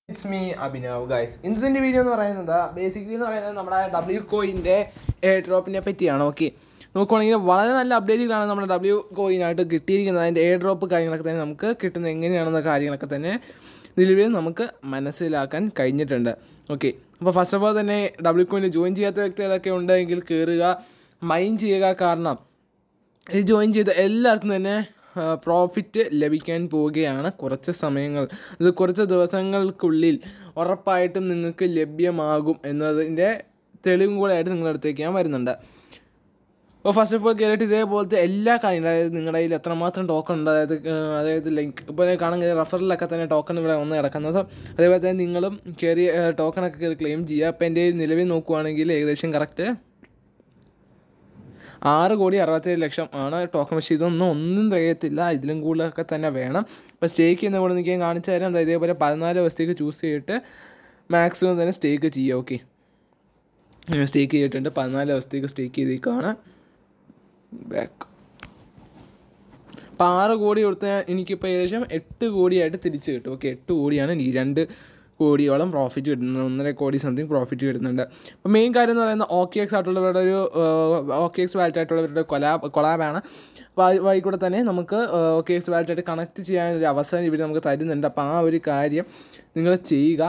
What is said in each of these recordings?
it's me Abhinav guys ഇന്നത്തെ video എന്ന് പറയുന്നത് ബേസിക്കലി എന്ന് പറയുന്നത് നമ്മുടെ ഡബ്ല്യു കോയിൻ്റെ എയർ ഡ്രോപ്പിനെ പറ്റിയാണ് ഓക്കെ നോക്കുവാണെങ്കിൽ വളരെ നല്ല അപ്ഡേറ്റുകളാണ് നമ്മുടെ ഡബ്ല്യു കോയിനായിട്ട് കിട്ടിയിരിക്കുന്നത് അതിൻ്റെ എയർ ഡ്രോപ്പ് കാര്യങ്ങളൊക്കെ തന്നെ നമുക്ക് കിട്ടുന്നത് എങ്ങനെയാണെന്ന കാര്യങ്ങളൊക്കെ തന്നെ നിലവിൽ നമുക്ക് മനസ്സിലാക്കാൻ കഴിഞ്ഞിട്ടുണ്ട് ഓക്കെ അപ്പോൾ ഫസ്റ്റ് ഓഫ് ഓൾ തന്നെ ഡബ്ല്യു കോയിനിൽ ജോയിൻ ചെയ്യാത്ത വ്യക്തികളൊക്കെ ഉണ്ടെങ്കിൽ കയറുക മൈൻഡ് ചെയ്യുക കാരണം ഇത് ജോയിൻ ചെയ്ത എല്ലാവർക്കും തന്നെ പ്രോഫിറ്റ് ലഭിക്കാൻ പോവുകയാണ് കുറച്ച് സമയങ്ങൾ അത് കുറച്ച് ദിവസങ്ങൾക്കുള്ളിൽ ഉറപ്പായിട്ടും നിങ്ങൾക്ക് ലഭ്യമാകും എന്നതിൻ്റെ തെളിവും കൂടെ ആയിട്ട് നിങ്ങളുടെ അടുത്തേക്ക് ഞാൻ വരുന്നുണ്ട് അപ്പോൾ ഫസ്റ്റ് ഓഫ് ഓൾ കയറിയിട്ട് ഇതേപോലത്തെ എല്ലാ കാര്യങ്ങളും അതായത് നിങ്ങളുടെ കയ്യിൽ എത്രമാത്രം ടോക്കൺ ഉണ്ട് അതായത് ഏഹ്, അതായത് ലൈക്ക് ഇപ്പോൾ കാണാൻ റഫറിലൊക്കെ തന്നെ ടോക്കൺ ഇവിടെ വന്ന് കിടക്കുന്നത് അതേപോലെ തന്നെ നിങ്ങളും കയറി ടോക്കണൊക്കെ കയറി ക്ലെയിം ചെയ്യുക അപ്പോൾ എൻ്റെ നിലവിൽ നോക്കുവാണെങ്കിൽ ഏകദേശം കറക്റ്റ് ആറ് കോടി അറുപത്തേഴ് ലക്ഷം ആണ് ടോക്കൺ പക്ഷേ ഇതൊന്നും ഒന്നും തികയത്തില്ല ഇതിലും കൂടുതലൊക്കെ തന്നെ വേണം ഇപ്പോൾ സ്റ്റേക്ക് ചെയ്യുന്ന കൂടെ എനിക്ക് ഞാൻ കാണിച്ചു തരാം ദാ ഇതേപോലെ പതിനാല് ദിവസത്തേക്ക് ചൂസ് ചെയ്തിട്ട് മാക്സിമം തന്നെ സ്റ്റേക്ക് ചെയ്യുക ഓക്കെ സ്റ്റേക്ക് ചെയ്തിട്ടുണ്ട് പതിനാല് ദിവസത്തേക്ക് സ്റ്റേക്ക് ചെയ്തേക്കാണ് ബാക്ക് അപ്പോൾ ആറ് കോടി കൊടുത്ത എനിക്കിപ്പോൾ ഏകദേശം എട്ട് കോടിയായിട്ട് തിരിച്ച് കിട്ടും ഓക്കെ എട്ട് കോടിയാണ് ഈ രണ്ട് കോടിയോളം പ്രോഫിറ്റ് കിട്ടുന്നത് ഒന്നര കോടി സംതിങ് പ്രോഫിറ്റ് കിട്ടുന്നുണ്ട് അപ്പോൾ മെയിൻ കാര്യം എന്ന് പറയുന്നത് ഓക്കെ എക്സ് ആയിട്ടുള്ളവരുടെ ഒരു ഓക്കെ എക്സ് വാലറ്റ് ആയിട്ടുള്ളവരുടെ കൊലാബ് കൊളാബാണ് അപ്പോൾ അത് വഴി കൂടെ തന്നെ നമുക്ക് ഓക്കെ എക്സ് വാലറ്റായിട്ട് കണക്ട് ചെയ്യാൻ ഒരു അവസരം ഇവർ നമുക്ക് തരുന്നുണ്ട് അപ്പോൾ ആ ഒരു കാര്യം നിങ്ങൾ ചെയ്യുക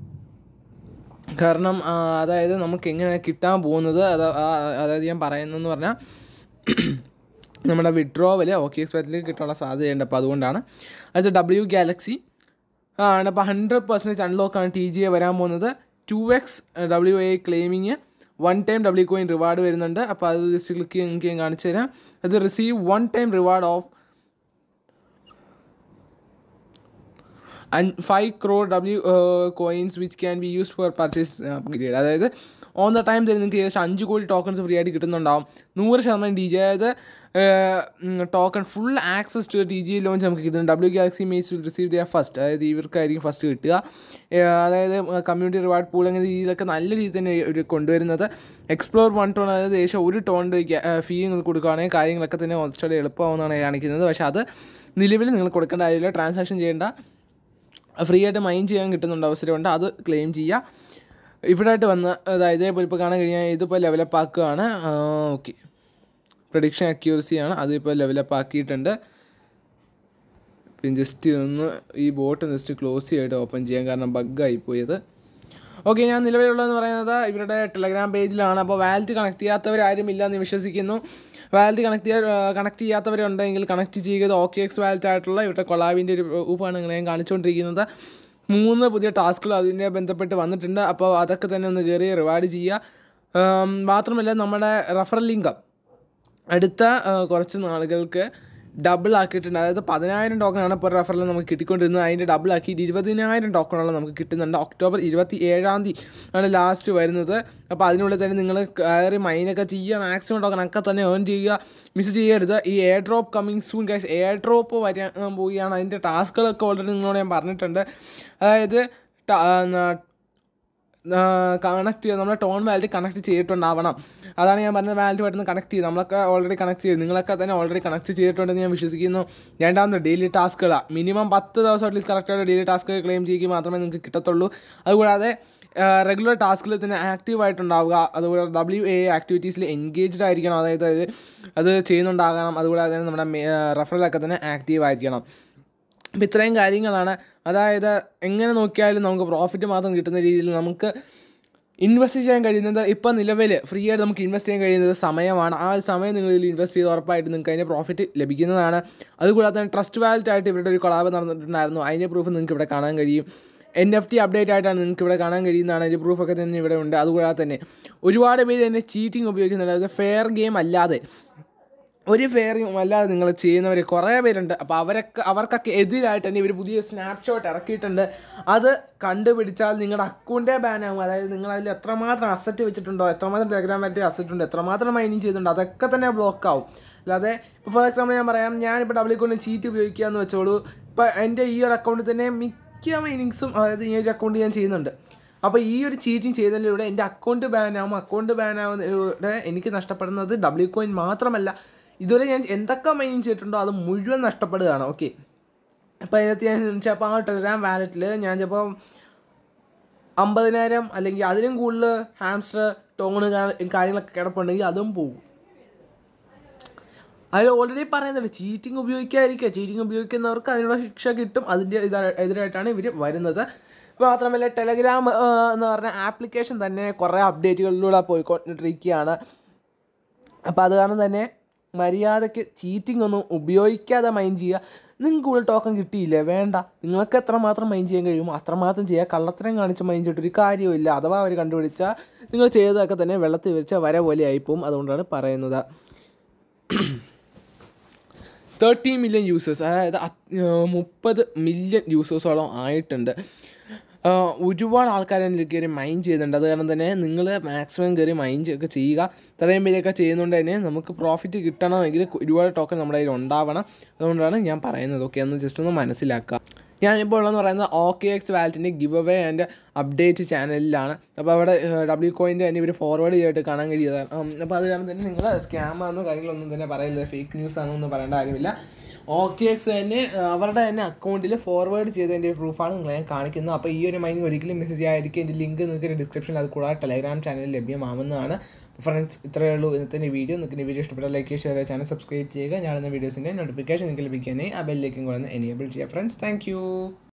കാരണം ആ, അതായത് നമുക്ക് എങ്ങനെയാണ് കിട്ടാൻ പോകുന്നത് അത് ആ- അതായത് ഞാൻ പറയുന്നതെന്ന് പറഞ്ഞാൽ നമ്മുടെ വിഡ്രോവൽ ഓക്കെ എക്സ് വാലറ്റിലേക്ക് കിട്ടാനുള്ള സാധ്യതയുണ്ട് അപ്പോൾ അതുകൊണ്ടാണ് അടുത്ത ഡബ്ല്യു ഗാലക്സി ആണ് അപ്പോൾ ഹൺഡ്രഡ് പെർസെൻറ്റേജ് അൺലോക്കാണ് ടി ജി എ വരാൻ പോകുന്നത് to X W A claiming one time W coin reward വരുന്നുണ്ട് അപ്പോൾ അത് ജസ്റ്റ് ക്ലിക്ക് ചെയ്ത് നിങ്ങൾക്ക് ഞാൻ കാണിച്ചു തരാം അത് receive one time reward of and five crore W coins which can be used for purchase upgrade അതായത് ഓൺ ദ ടൈം തന്നെ നിങ്ങൾക്ക് ഏകദേശം അഞ്ച് കോടി ടോക്കൺസ് ഫ്രീ ആയിട്ട് കിട്ടുന്നുണ്ടാവും നൂറ് ശതമാനം ഡി ജി അതായത് token full access to T G launch നമുക്ക് കിട്ടുന്നുണ്ട് W Galaxy maze will receive their first അതായത് ഇവർക്കായിരിക്കും ഫസ്റ്റ് കിട്ടുക ഏഹ് അതായത് കമ്മ്യൂണിറ്റി റിവാർഡ് പൂൾ അങ്ങനെ രീതിയിലൊക്കെ നല്ല രീതിയിൽ തന്നെ ഒരു കൊണ്ടുവരുന്നത് എക്സ്പ്ലോർ വൺ ടോൺ അതായത് ഏകദേശം ഒരു ടോണിൻ്റെ ഫീ നിങ്ങൾ കൊടുക്കുകയാണെങ്കിൽ കാര്യങ്ങളൊക്കെ തന്നെ കുറച്ചുകൂടെ എളുപ്പമാവുന്നതാണ് കാണിക്കുന്നത് പക്ഷേ അത് നിലവിൽ നിങ്ങൾ കൊടുക്കേണ്ട കാര്യമില്ല ട്രാൻസാക്ഷൻ ചെയ്യേണ്ട ഫ്രീ ആയിട്ട് മൈൻ ചെയ്യാൻ കിട്ടുന്നുണ്ട് അവസരമുണ്ട് അത് ക്ലെയിം ചെയ്യുക ഇവിടെ ആയിട്ട് വന്ന് അതായത് ഇതേപോലെ ഇപ്പോൾ കാണാൻ കഴിഞ്ഞാൽ ഇതിപ്പോൾ ലെവലപ്പ് ആക്കുകയാണ് ഓക്കെ പ്രഡിക്ഷൻ അക്യൂറസിയാണ് അതിപ്പോൾ ലെവലപ്പ് ആക്കിയിട്ടുണ്ട് പിന്നെ ജസ്റ്റ് ഒന്ന് ഈ ബോട്ട് ജസ്റ്റ് ക്ലോസ് ചെയ്തിട്ട് ഓപ്പൺ ചെയ്യാൻ കാരണം ബഗ്ഗായി പോയത് ഓക്കെ ഞാൻ നിലവിലുള്ളതെന്ന് പറയുന്നത് ഇവരുടെ ടെലഗ്രാം പേജിലാണ് അപ്പോൾ വാലറ്റ് കണക്ട് ചെയ്യാത്തവരാരും ഇല്ലെന്ന് വിശ്വസിക്കുന്നു വാലറ്റ് കണക്ട് ചെയ്യാൻ കണക്ട് ചെയ്യാത്തവരുണ്ടെങ്കിൽ കണക്ട് ചെയ്യുക ഓക്കെ എക്സ് വാലറ്റ് ആയിട്ടുള്ള ഇവരുടെ കൊളാബിൻ്റെ ഒരു ഊപ്പാണ് നിങ്ങളെ ഞാൻ കാണിച്ചുകൊണ്ടിരിക്കുന്നത് മൂന്ന് പുതിയ ടാസ്കുകൾ അതിനെ ബന്ധപ്പെട്ട് വന്നിട്ടുണ്ട് അപ്പോൾ അതൊക്കെ തന്നെ ഒന്ന് കയറി റിവാർഡ് ചെയ്യുക ആം, മാത്രമല്ല നമ്മുടെ റഫറൽ ലിങ്ക് അടുത്ത ആ, കുറച്ച് നാളുകൾക്ക് ഡബിൾ ആക്കിയിട്ടുണ്ട് അതായത് പതിനായിരം ടോക്കണാണ് ഇപ്പോൾ റെഫറിൽ നമുക്ക് കിട്ടിക്കൊണ്ടിരുന്നത് അതിൻ്റെ ഡബിൾ ആക്കിയിട്ട് ഇരുപതിനായിരം ടോക്കണോളം നമുക്ക് കിട്ടുന്നുണ്ട് ഒക്ടോബർ ഇരുപത്തി ഏഴാം തീയതി ആണ് ലാസ്റ്റ് വരുന്നത് അപ്പോൾ അതിനുള്ളിൽ തന്നെ നിങ്ങൾ കയറി മൈനൊക്കെ ചെയ്യുക മാക്സിമം ടോക്കൺ ഒക്കെ തന്നെ ഏൺ ചെയ്യുക മിസ് ചെയ്യരുത് ഈ airdrop coming soon guys airdrop വരാൻ പോവുകയാണ് അതിൻ്റെ ടാസ്കുകളൊക്കെ ഓൾറെഡി നിങ്ങളോട് ഞാൻ പറഞ്ഞിട്ടുണ്ട് അതായത് ട- ആ, ന- കണക്ട് ചെയ്ത് നമ്മുടെ ടോൺ വാലറ്റ് കണക്ട് ചെയ്തിട്ടുണ്ടാവണം അതാണ് ഞാൻ പറഞ്ഞത് വാലറ്റ് പെട്ടെന്ന് കണക്ട് ചെയ്ത് നമ്മളൊക്കെ ഓൾറെഡി കണക്ട് ചെയ്തു നിങ്ങളൊക്കെ തന്നെ ഓൾറെഡി കണക്ട് ചെയ്തിട്ടുണ്ടെന്ന് ഞാൻ വിശ്വസിക്കുന്നു രണ്ടാമത് ഡെയിലി ടാസ്കുകളാണ് മിനിമം പത്ത് ദിവസം അറ്റ്ലീസ്റ്റ് കറക്റ്റായിട്ട് ഡെയിലി ടാസ്ക് ക്ലെയിം ചെയ്യുക മാത്രമേ നിങ്ങൾക്ക് കിട്ടത്തുള്ളൂ അതുകൂടാതെ റെഗുലർ ടാസ്കിൽ തന്നെ ആക്റ്റീവ് ആയിട്ടുണ്ടാവുക അതുപോലെ ഡബ്ല്യു എ ആക്ടിവിറ്റീസിൽ എൻഗേജ്ഡ് ആയിരിക്കണം അതായത് അത് അത് ചെയ്യുന്നുണ്ടാകണം അതുകൂടാതെ തന്നെ നമ്മുടെ റെഫറലൊക്കെ തന്നെ ആക്റ്റീവ് ആയിരിക്കണം അപ്പം ഇത്രയും കാര്യങ്ങളാണ് അതായത് എങ്ങനെ നോക്കിയാലും നമുക്ക് പ്രോഫിറ്റ് മാത്രം കിട്ടുന്ന രീതിയിൽ നമുക്ക് ഇൻവെസ്റ്റ് ചെയ്യാൻ കഴിയുന്നത് ഇപ്പം നിലവിൽ ഫ്രീ ആയിട്ട് നമുക്ക് ഇൻവെസ്റ്റ് ചെയ്യാൻ കഴിയുന്നത് സമയമാണ് ആ ഒരു സമയം നിങ്ങൾ ഇതിൽ ഇൻവെസ്റ്റ് ചെയ്ത് ഉറപ്പായിട്ട് നിങ്ങൾക്ക് അതിൻ്റെ പ്രോഫിറ്റ് ലഭിക്കുന്നതാണ് അതുകൂടാതെ തന്നെ ട്രസ്റ്റ് വാലറ്റ് ആയിട്ട് ഇവരുടെ ഒരു കൊളാബ് നടന്നിട്ടുണ്ടായിരുന്നു അതിൻ്റെ പ്രൂഫ് നിങ്ങൾക്ക് ഇവിടെ കാണാൻ കഴിയും എൻ എഫ് ടി അപ്ഡേറ്റ് ആയിട്ടാണ് നിങ്ങൾക്ക് ഇവിടെ കാണാൻ കഴിയുന്നതാണ് അതിൻ്റെ പ്രൂഫൊക്കെ തന്നെ ഇവിടെ ഉണ്ട് അതുകൂടാതെ തന്നെ ഒരുപാട് പേര് തന്നെ ചീറ്റിംഗ് ഉപയോഗിക്കുന്നുണ്ട് അതായത് ഫെയർ ഗെയിം അല്ലാതെ ഒരു ഫെയറിങ് അല്ലാതെ നിങ്ങൾ ചെയ്യുന്നവർ കുറേ പേരുണ്ട് അപ്പോൾ അവരൊക്കെ അവർക്കൊക്കെ എതിരായിട്ട് തന്നെ ഇവർ പുതിയ സ്നാപ്ഷോട്ട് ഇറക്കിയിട്ടുണ്ട് അത് കണ്ടുപിടിച്ചാൽ നിങ്ങളുടെ അക്കൗണ്ടേ ബാൻ ആകും അതായത് നിങ്ങൾ അതിൽ എത്രമാത്രം അസറ്റ് വെച്ചിട്ടുണ്ടോ എത്രമാത്രം ടെലഗ്രാം പറ്റിയ അസറ്റ് ഉണ്ട് എത്രമാത്രം മൈനിങ് ചെയ്തിട്ടുണ്ടോ അതൊക്കെ തന്നെ ബ്ലോക്ക് ആവും അല്ലാതെ ഇപ്പോൾ ഫോർ എക്സാമ്പിൾ ഞാൻ പറയാം ഞാനിപ്പോൾ ഡബിൾ കൊണ്ട് ചീറ്റ് ഉപയോഗിക്കുക എന്ന് വെച്ചോളൂ ഇപ്പോൾ എൻ്റെ ഈ ഒരു അക്കൗണ്ടിൽ തന്നെ മിക്ക മൈനിങ്സും അതായത് ഈ ഒരു അക്കൗണ്ട് ഞാൻ ചെയ്യുന്നുണ്ട് അപ്പോൾ ഈ ഒരു ചീറ്റിംഗ് ചെയ്യുന്നതിലൂടെ എൻ്റെ അക്കൗണ്ട് ബാൻ ആവും അക്കൗണ്ട് ബാൻ ആവുന്നതിലൂടെ എനിക്ക് നഷ്ടപ്പെടുന്നത് ഡബ്ല്യു കോയിൻ മാത്രമല്ല ഇതുവരെ ഞാൻ എന്തൊക്കെ മൈനിങ് ചെയ്തിട്ടുണ്ടോ അത് മുഴുവൻ നഷ്ടപ്പെടുകയാണ് ഓക്കെ അപ്പോൾ അതിനകത്ത് ഞാൻ ചിലപ്പോൾ ആ ടെലഗ്രാം വാലറ്റിൽ ഞാൻ ചിലപ്പോൾ അമ്പതിനായിരം അല്ലെങ്കിൽ അതിലും കൂടുതൽ ഹാംസ്റ്റർ ടോണ് കാര്യങ്ങളൊക്കെ കിടപ്പുണ്ടെങ്കിൽ അതും പോകും അതിൽ ഓൾറെഡി പറയുന്നുണ്ട് ചീറ്റിംഗ് ഉപയോഗിക്കാതിരിക്കുക ചീറ്റിംഗ് ഉപയോഗിക്കുന്നവർക്ക് അതിനുള്ള ശിക്ഷ കിട്ടും അതിൻ്റെ ഇതാ- എതിരായിട്ടാണ് ഇവർ വരുന്നത് മാത്രമല്ല ടെലഗ്രാം ആ, എന്ന് പറഞ്ഞ ആപ്ലിക്കേഷൻ തന്നെ കുറേ അപ്ഡേറ്റുകളിലൂടെ പോയിക്കൊണ്ടിരിക്കുകയാണ് അപ്പോൾ അത് കാരണം തന്നെ മര്യാദയ്ക്ക് ചീറ്റിംഗ് ഒന്നും ഉപയോഗിക്കാതെ മൈൻഡ് ചെയ്യുക നിങ്ങൾക്ക് കൂടുതൽ ടോക്കൺ കിട്ടിയില്ലേ വേണ്ട നിങ്ങൾക്ക് എത്രമാത്രം മൈൻഡ് ചെയ്യാൻ കഴിയുമോ അത്രമാത്രം ചെയ്യുക കള്ളത്തരം കാണിച്ച് മൈൻഡ് ചെയ്തിട്ട് ഒരു കാര്യമില്ല അഥവാ അവർ കണ്ടുപിടിച്ചാൽ നിങ്ങൾ ചെയ്തതൊക്കെ തന്നെ വെള്ളത്തിൽ വെച്ച വര പോലെ ആയിപ്പോവും അതുകൊണ്ടാണ് പറയുന്നത് തേർട്ടി മില്യൺ യൂസേഴ്സ് അതായത് മുപ്പത് മില്യൺ യൂസേഴ്സോളം ആയിട്ടുണ്ട് ആ, ഒരുപാട് ആൾക്കാർ അതിൽ കയറി മൈൻഡ് ചെയ്യുന്നുണ്ട് അത് കാരണം തന്നെ നിങ്ങൾ മാക്സിമം കയറി മൈൻഡ് ഒക്കെ ചെയ്യുക ഇത്രയും പേരൊക്കെ ചെയ്യുന്നതുകൊണ്ട് തന്നെ നമുക്ക് പ്രോഫിറ്റ് കിട്ടണമെങ്കിൽ ഒരുപാട് ടോക്കൺ നമ്മുടെ കയ്യിൽ ഉണ്ടാവണം അതുകൊണ്ടാണ് ഞാൻ പറയുന്നത് ഓക്കെ ഒന്ന് ജസ്റ്റ് ഒന്ന് മനസ്സിലാക്കുക ഞാനിപ്പോൾ ഉള്ളതെന്ന് പറയുന്നത് ഓക്കെ എക്സ് വാലറ്റിൻ്റെ ഗിവ് അവേ ആൻഡ് അപ്ഡേറ്റ് ചാനലിലാണ് അപ്പോൾ അവിടെ ഡബ്ല്യു കോയിൻ്റെ തന്നെ ഇവർ ഫോർവേഡ് ചെയ്തിട്ട് കാണാൻ കഴിയുന്നതാണ് അപ്പോൾ അത് കാരണം തന്നെ നിങ്ങൾ സ്കാമാണെന്നോ കാര്യങ്ങളൊന്നും തന്നെ പറയില്ല ഫേക്ക് ന്യൂസ് ആണെന്നോ ഒന്നും പറയേണ്ട കാര്യമില്ല ഓക്കെ എക്സ് തന്നെ ആ, അവരുടെ തന്നെ അക്കൗണ്ടിൽ ഫോർവേഡ് ചെയ്തതിൻ്റെ പ്രൂഫാണ് നിങ്ങൾ ഞാൻ കാണിക്കുന്നത് അപ്പോൾ ഈ ഒരു മൈനിങ് ഒരിക്കലും മെസ്സേജ് ആയിരിക്കും എൻ്റെ ലിങ്ക് നിങ്ങൾക്ക് ഡിസ്ക്രിപ്ഷനിൽ അത് കൂടാതെ ടെലഗ്രാം ചാനലിൽ ലഭ്യമാവുന്നതാണ് ഫ്രണ്ട്സ് ഇത്രയേ ഉള്ളൂ ഇന്നത്തെ വീഡിയോ നിങ്ങൾക്ക് വീഡിയോ ഇഷ്ടപ്പെട്ട ലൈക്ക് ഷെയർ ചാനൽ സബ്സ്ക്രൈബ് ചെയ്യുക ഞാനെന്ന വീഡിയോസിൻ്റെ നോട്ടിഫിക്കേഷൻ നിങ്ങൾക്ക് ലഭിക്കാനായി ആ ബെല്ലിലേക്കും കൂടെ ഒന്ന് എനേബിൾ ചെയ്യുക ഫ്രണ്ട്സ് താങ്ക്